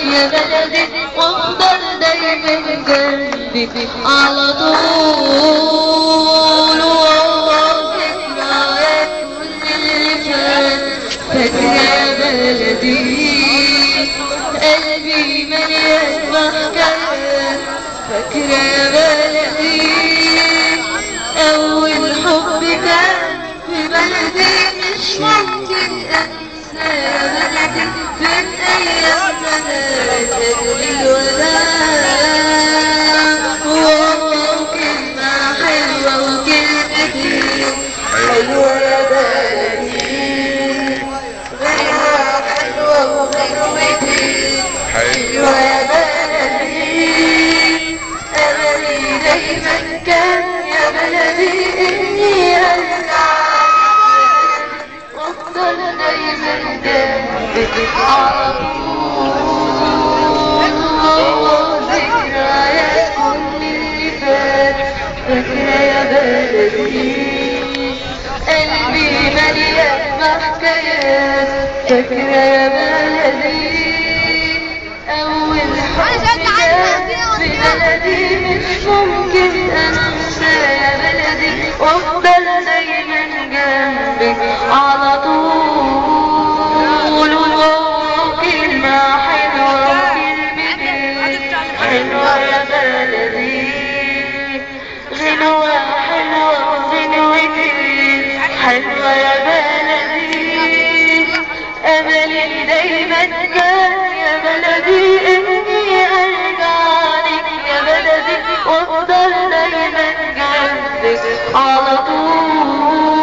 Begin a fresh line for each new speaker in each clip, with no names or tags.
يا بلدي وافضل دايما جنبي على طول والله ذكريات كل اللي فات فاكرة يا بلدي قلبي مليان بحكايات فاكرة يا بلدي أول حب كان في بلدي مش ممكن أنسى يا بلدي من أيام زمان أجل الوداع والله كلمة حلوة وكلمتين حلوة يا بلدي غنوة حلوة وغنوتين حلوة يا بلدي أملي دايما كان يا بلدي إني أرجع وأفضل دايما جنبك على طول ذكريات كل اللي فات فاكرة يا بلدي قلبي مليان بحكايات فاكرة يا بلدي أول حب كان في بلدي مش ممكن أنسى يا بلدي وأفضل دايما جنبك على طول وكلمة حلوة وكلمتين حلوة يا بلدي غنوة حلوة وغنوتين حلوة يا بلدي أملي دايما كان يا بلدي إني أرجع لك يا بلدي وأفضل دايما جنبك على طول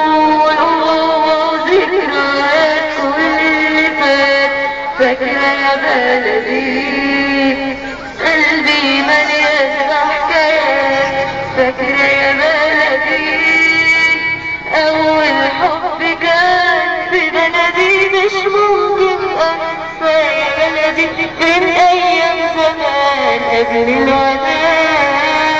ذكريات كل اللي فات فاكرة يا بلدي قلبي مليان بحكايات فاكرة يا بلدي أول حب كان في بلدي مش ممكن أنسى يا بلدي من أيام زمان قبل الوداع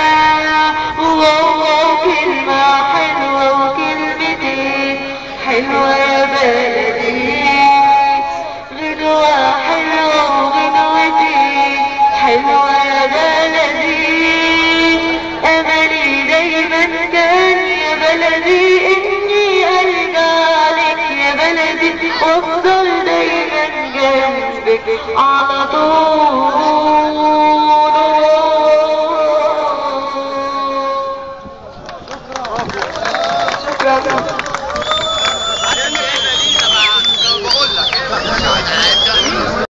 والله كلمة حلوة وكلمتين حلوة يا بلدي غنوة حلوة وغنوتين حلوة يا بلدي أملي دايما كان يا بلدي إني أرجع لك يا بلدي وأفضل دايما جنبك على طول شكرا